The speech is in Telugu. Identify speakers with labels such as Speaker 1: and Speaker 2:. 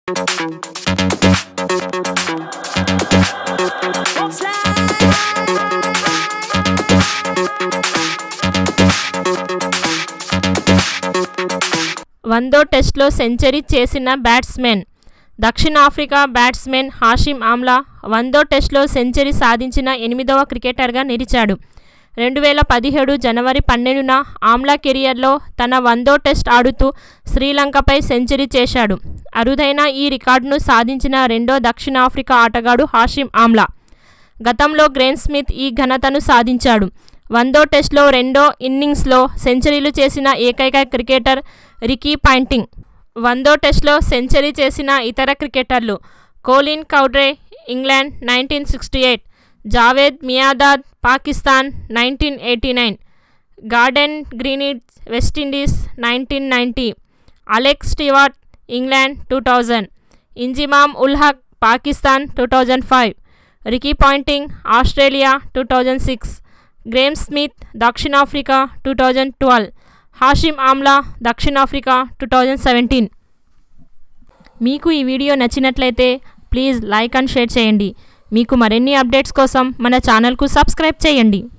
Speaker 1: వందో టెస్ట్లో సెంచరీ చేసిన బ్యాట్స్మెన్ దక్షిణాఫ్రికా బ్యాట్స్మెన్ హాషిమ్ ఆమ్లా వందో టెస్ట్లో సెంచరీ సాధించిన ఎనిమిదవ క్రికెటర్గా నిలిచాడు రెండు వేల పదిహేడు జనవరి పన్నెండున ఆమ్లా కెరియర్లో తన వందో టెస్ట్ ఆడుతూ శ్రీలంకపై సెంచరీ చేశాడు అరుదైన ఈ రికార్డును సాధించిన రెండో దక్షిణాఫ్రికా ఆటగాడు హాషిమ్ ఆమ్లా గతంలో గ్రేన్ స్మిత్ ఈ ఘనతను సాధించాడు వందో టెస్ట్లో రెండో ఇన్నింగ్స్లో సెంచరీలు చేసిన ఏకైక క్రికెటర్ రికీ పాయింటింగ్ వందో టెస్ట్లో సెంచరీ చేసిన ఇతర క్రికెటర్లు Colin Cowdrey England nineteen sixty eight Javed Miandad Pakistan nineteen eighty nine Gordon Greenidge West Indies nineteen ninety Alex Stewart England two thousand Inzamam ul Haq Pakistan two thousand five Ricky Ponting Australia two thousand six Graeme Smith దక్షిణాఫ్రికా two thousand twelve Hashim Amla దక్షిణాఫ్రికా టూ థౌజండ్ సెవెంటీన్ మీకు ఈ వీడియో నచ్చినట్లయితే ప్లీజ్ లైక్ అండ్ షేర్ చేయండి మీకు మరిన్ని అప్డేట్స్ కోసం మన ఛానల్కు సబ్స్క్రైబ్ చేయండి